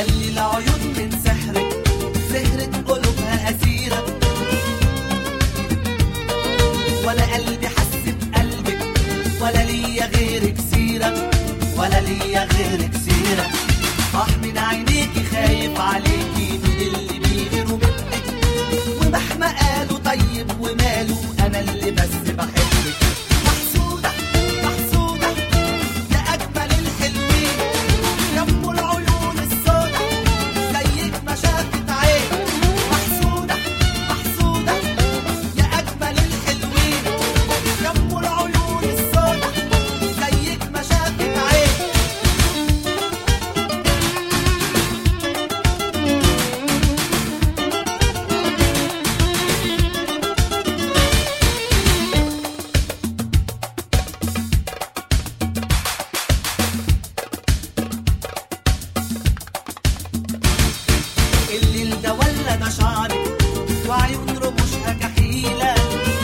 يلي العيون من سحرك سهرت قلوبها أسيرة ولا قلبي حس بقلبك ولا ليا غيرك سيرة ولا ليا غيرك سيرة آه من عينيكي خايف عليكي من اللي بيغيروا منك ومهما قالوا طيب وماله أنا اللي بس بحبك محسودة محسودة يا أجمل الحلوين يا أم العيون السودا زيك ما شافت عين محسودة محسودة يا أجمل الحلوين يا أم العيون السودا زيك ما شافت عين الليل ده ولا ده شعرك وعيون رموشها كحيلة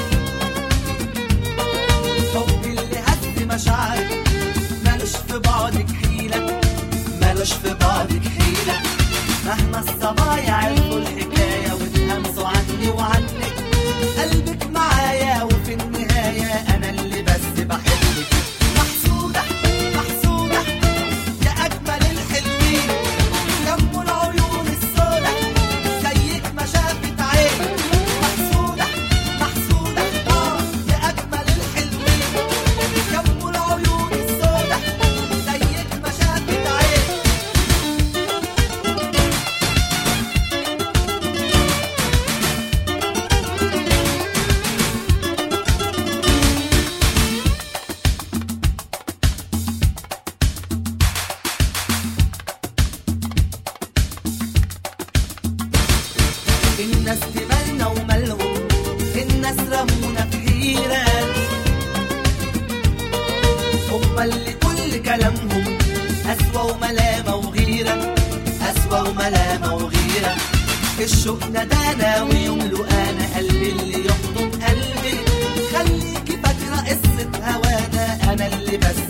حب اللي هز مشاعرك مالوش في بعدك حيلة مالوش في بعدك حيلة مهما الصبايا عرفوا الحكاية واتهمسوا عني وعنك قلبك معايا وفي النهاية أنا اللي بس بحبك محسودة محسودة يا أجمل الحلوين يا أم العيون السودا زيك ما شافت عين محسودة محسودة آه يا أجمل الحلوين يا أم العيون السودا زيك ما شافت عين الناس تملنا ومالهم الناس رمونا في حيرة هما اللي كل كلامهم أسوأ وملامة وغيرة أسوأ وملامة وغيرة الشوق ندانا ويملوا أنا قلبي اللي يحضن قلبي خليكي فاكرة قصة هوانا أنا اللي بس